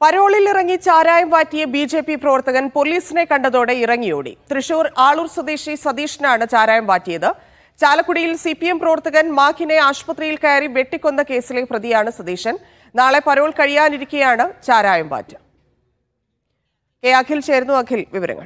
പരോളിൽ ഇറങ്ങി ചാരായം വാറ്റിയ B J P പ്രവർത്തകൻ പോലീസിനെ കണ്ടതോടെ ഇറങ്ങിയോടി തൃശൂർ ആളൂർ സ്വദേശി സതീഷിനാണ് ചാരായം വാറ്റിയത് ചാലക്കുടിയിൽ സി പി എം പ്രവർത്തകൻ മാഖിനെ ആശുപത്രിയിൽ കയറി വെട്ടിക്കൊന്ന കേസിലെ പ്രതിയാണ് സതീശൻ നാളെ പരോൾ കഴിയാനിരിക്കെയാണ് ചാരായം വാറ്റ് കെ അഖിൽ ചേരുന്നു അഖിൽ വിവരങ്ങൾ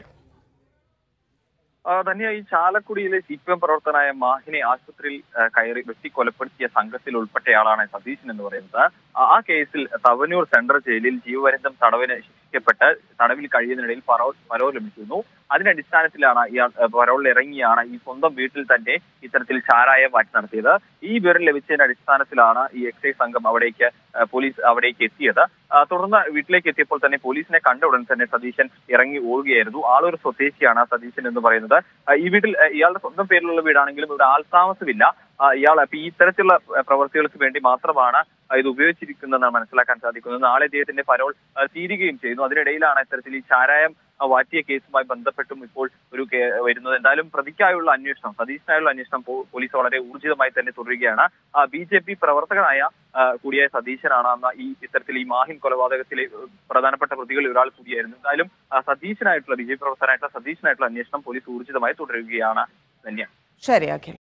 ആ, തന്നെ ഈ ചാലക്കുടിയിലെ സി പി എം പ്രവർത്തനായ മാഹിനെ ആശുപത്രിയിൽ ആ, കയറി വെട്ടി കൊലപ്പെടുത്തിയ സംഘത്തിൽ ഉൾപ്പെട്ടയാളാണ് സതീശൻ എന്ന് പറയുന്നത് ആ- ആ കേസിൽ തവനൂർ സെൻട്രൽ ജയിലിൽ ജീവപര്യന്തം തടവിന് ശിക്ഷിക്കപ്പെട്ട് തടവിൽ കഴിയുന്നതിനിടയിൽ പരോ പരോൾ ലഭിച്ചിരുന്നു അതിന്റെ അടിസ്ഥാനത്തിലാണ് ഇയാൾ ആ, പരോളിൽ ഇറങ്ങിയാണ് ഈ സ്വന്തം വീട്ടിൽ തന്നെ ഇത്തരത്തിൽ ചാരായ വാറ്റ് നടത്തിയത് ഈ വിവരം ലഭിച്ചതിന്റെ അടിസ്ഥാനത്തിലാണ് ഈ എക്സൈസ് സംഘം അവിടേക്ക് ആ, പോലീസ് അവിടേക്ക് എത്തിയത് ആ, തുടർന്ന് വീട്ടിലേക്ക് എത്തിയപ്പോൾ തന്നെ പോലീസിനെ കണ്ട ഉടൻ തന്നെ സതീശൻ ഇറങ്ങി ഓടുകയായിരുന്നു ആളൊരു സ്വദേശിയാണ് ആ സതീശൻ എന്ന് പറയുന്നത് ആ, ഈ വീട്ടിൽ ആ, ഇയാളുടെ സ്വന്തം പേരിലുള്ള വീടാണെങ്കിലും ഇവിടെ ആൾതാമസമില്ല ആ, ഇയാൾ അപ്പൊ ഈ ഇത്തരത്തിലുള്ള ആ, പ്രവൃത്തികൾക്ക് വേണ്ടി മാത്രമാണ് ആ, ഇത് ഉപയോഗിച്ചിരിക്കുന്നതെന്നാണ് മനസ്സിലാക്കാൻ സാധിക്കുന്നത് നാളെ ഇദ്ദേഹത്തിന്റെ പരോൾ ആ, തീരുകയും ചെയ്യുന്നു അതിനിടയിലാണ് ഇത്തരത്തിൽ ഈ ചാരായം ആ, വാറ്റിയ കേസുമായി ബന്ധപ്പെട്ടും ഇപ്പോൾ ഒരു കേ- വരുന്നത് എന്തായാലും പ്രതിക്കായുള്ള അന്വേഷണം സതീശനായുള്ള അന്വേഷണം പോ- പോലീസ് വളരെ ഊർജിതമായി തന്നെ തുടരുകയാണ് ബി ജെ പി പ്രവർത്തകനായ ആ, കൂടിയായ സതീശനാണ് അന്ന് ഈ ഇത്തരത്തിൽ ഈ മാഹിൻ കൊലപാതകത്തിലെ ഏഹ്, പ്രധാനപ്പെട്ട പ്രതികളിൽ ഒരാൾ കൂടിയായിരുന്നു എന്തായാലും ആ, സതീശനായിട്ടുള്ള ബി ജെ പി പ്രവർത്തകനായിട്ടുള്ള സതീശനായിട്ടുള്ള അന്വേഷണം പോലീസ് ഊർജിതമായി തുടരുകയാണ് ധന്യ ശരി അഖിൽ